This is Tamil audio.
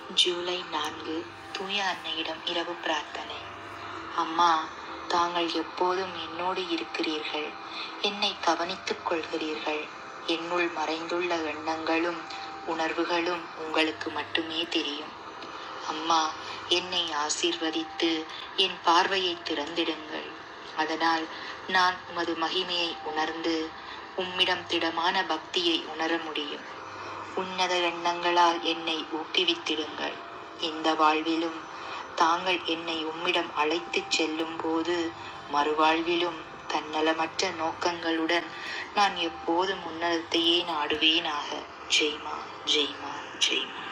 ஜூலை நான்கு தூய அன்னையிடம் இரவு பிரார்த்தனை அம்மா தாங்கள் எப்போதும் என்னோடு இருக்கிறீர்கள் என்னை கவனித்துக் கொள்கிறீர்கள் என்னுள் மறைந்துள்ள எண்ணங்களும் உணர்வுகளும் உங்களுக்கு மட்டுமே தெரியும் அம்மா என்னை ஆசீர்வதித்து என் பார்வையை திறந்திடுங்கள் அதனால் நான் உமது மகிமையை உணர்ந்து உம்மிடம் திடமான பக்தியை உணர முடியும் உன்னத எண்ணங்களால் என்னை ஊக்குவித்திடுங்கள் இந்த வாழ்விலும் தாங்கள் என்னை உம்மிடம் அழைத்துச் செல்லும் போது மறுவாழ்விலும் தன்னலமற்ற நோக்கங்களுடன் நான் எப்போதும் உன்னதத்தையே நாடுவேனாக ஜெய்மா ஜெய்மா ஜெய்மா